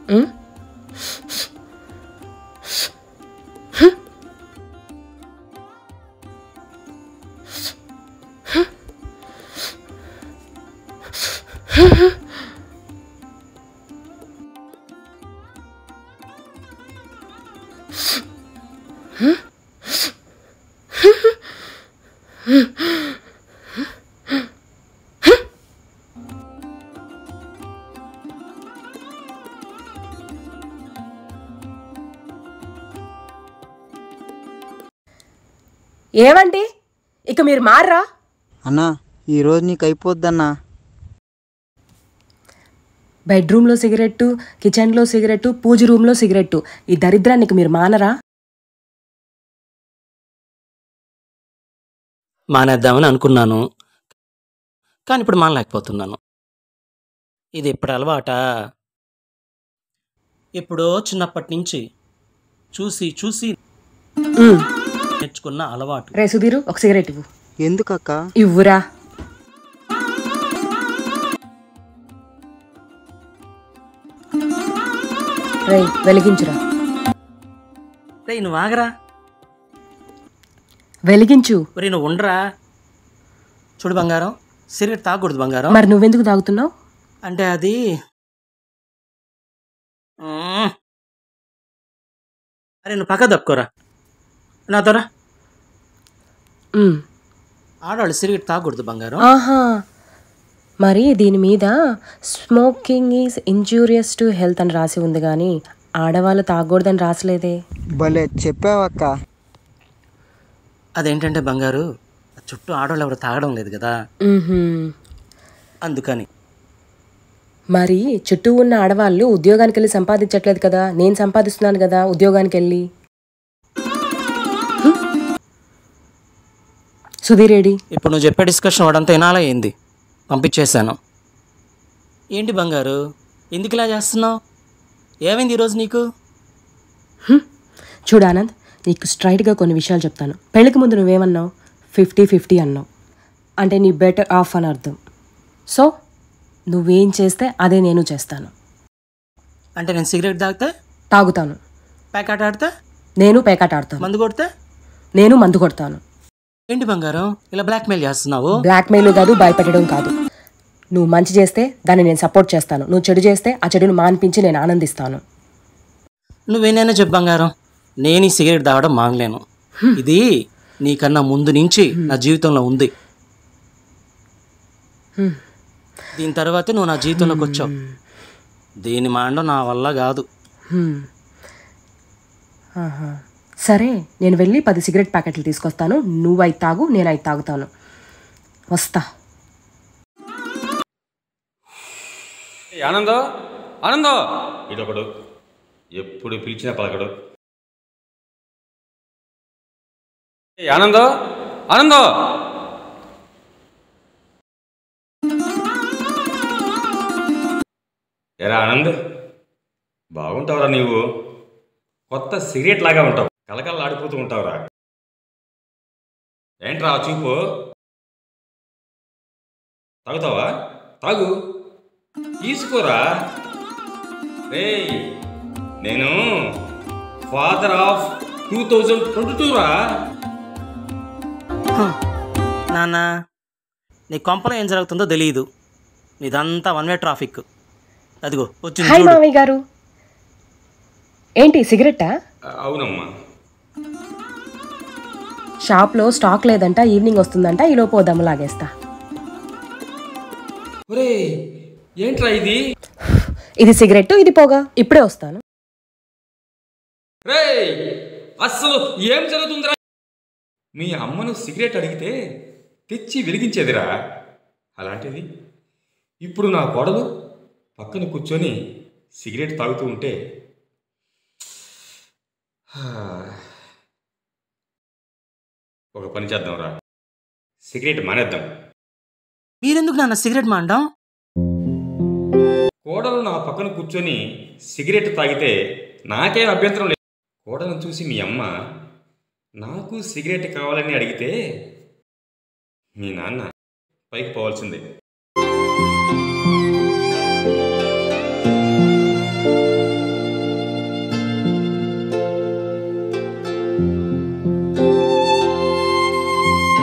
ఉమ్? ఏమండి ఇక మీరు మారరా అన్నా ఈరోజు నీకు అయిపోద్దన్నా బెడ్రూమ్లో సిగరెట్టు కిచెన్లో సిగరెట్టు పూజ రూమ్లో సిగరెట్టు ఈ దరిద్రానికి మీరు మానరా మానేద్దామని అనుకున్నాను కానీ ఇప్పుడు మానలేకపోతున్నాను ఇది ఇప్పుడు అలవాట ఎప్పుడో చిన్నప్పటి నుంచి చూసి చూసి ఉమ్. నేర్చుకున్న అలవాటు రే సుధీరు ఒక సిగరెట్ ఇవ్వు ఎందుకక్క ఇవ్వురా రే వెలిగించురా రే నువ్వు ఆగరా వెలిగించు రే నువ్వు ఉండరా చూడు బంగారం సిగరెట్ తాగకూడదు బంగారం మరి నువ్వెందుకు తాగుతున్నావు అంటే అది మ్మ్. అరే నువ్వు పక్క తప్పుకోరా నాతోరా ఉమ్. ఆడవాళ్ళు సిగరెట్ తాగకూడదు బంగారం ఆహా మరి దీని మీద smoking is injurious to health అని రాసి ఉంది కానీ ఆడవాళ్ళు తాగకూడదని రాసలేదే భలే చెప్పావక్క అదేంటంటే బంగారు చుట్టూ ఆడవాళ్ళు ఎవరు తాగడం లేదు కదా మ్మ్హ్మ్. అందుకని మరి చుట్టూ ఉన్న ఆడవాళ్ళు ఉద్యోగానికి వెళ్ళి సంపాదించట్లేదు కదా నేను సంపాదిస్తున్నాను కదా ఉద్యోగానికి వెళ్ళి హ్మ్. సుధీర్ ఏడి ఇప్పుడు నువ్వు చెప్పే డిస్కషన్ వాడంతా వినాలా ఏంది పంపించేశాను ఏంటి బంగారు ఎందుకు ఇలా చేస్తున్నావు ఏమైంది ఈరోజు నీకు చూడు ఆనంద్ నీకు స్ట్రైట్గా కొన్ని విషయాలు చెప్తాను పెళ్ళికి ముందు నువ్వేమన్నావు ఫిఫ్టీ ఫిఫ్టీ అన్నావు అంటే నీ బెటర్ ఆఫ్ అని అర్థం సో నువ్వేం చేస్తే అదే నేను చేస్తాను అంటే నేను సిగరెట్ తాగితే తాగుతాను ప్యాకెట్ ఆడితే నేను పేకాట ఆడతాను మందు కొడితే నేను మందు కొడతాను ఏంటి బంగారం ఇలా బ్లాక్మెయిల్ చేస్తున్నావు బ్లాక్మెయిల్ కాదు భయపెట్టడం కాదు నువ్వు మంచి చేస్తే దాన్ని నేను సపోర్ట్ చేస్తాను నువ్వు చెడు చేస్తే ఆ చెడును మాన్పించి నేను ఆనందిస్తాను నువ్వేనైనా చెప్పు బంగారం నేను ఈ సిగరెట్ తాగడం మానలేను ఇది నీకన్నా ముందు నుంచి నా జీవితంలో ఉంది దీని తర్వాతే నువ్వు నా జీవితంలోకి వచ్చావు దీని మాండం నా వల్ల కాదు హ్మ్. ఆహా. సరే నేను వెళ్ళి పది సిగరెట్ ప్యాకెట్లు తీసుకొస్తాను నువ్వు అయి తాగు నేను అయి తాగుతాను వస్తా ఏ ఆనందో ఆనందో ఇదొకడు ఎప్పుడు పిలిచినా పలకడు ఏ ఆనందో ఆనందో ఎరా ఆనంద్ బాగుంటావురా నీవు కొత్త సిగరెట్ లాగా ఉంటావు కలకల్లాడిపోతూ ఉంటావురా ఏంట్రా ఆ చూపు తాగుతావా తాగు తీసుకోరా రేయ్ నేను father of two thousand twenty two రా హ. నాన్న నీ కొంపలో ఏం జరుగుతుందో తెలియదు నీదంతా వన్ వే ట్రాఫిక్ అదిగో వచ్చింది హాయ్ చూడు మామయ్య గారు ఏంటి సిగరెట్టా అవునమ్మా షాప్లో స్టాక్ లేదంట ఈవినింగ్ వస్తుందంట ఈ లోపు ఓ దమ్ము లాగేస్తా ఒరే ఏంట్రా ఇది ఇది సిగరెట్ ఇది పోగా ఇప్పుడే వస్తాను రేయ్ అస్సలు ఏం జరుగుతుందిరా మీ అమ్మను సిగరెట్ అడిగితే తెచ్చి వెలిగించేదిరా అలాంటిది ఇప్పుడు నా కోడలు పక్కన కూర్చొని సిగరెట్ తాగుతూ ఉంటే హా. ఒక పని చేద్దాంరా సిగరెట్ మానేద్దాం మీరెందుకు నాన్న సిగరెట్ మాండం కోడలు నా పక్కన కూర్చొని సిగరెట్ తాగితే నాకేం అభ్యంతరం లేదు కోడలను చూసి మీ అమ్మ నాకు సిగరెట్ కావాలని అడిగితే మీ నాన్న పైకి పోవాల్సిందే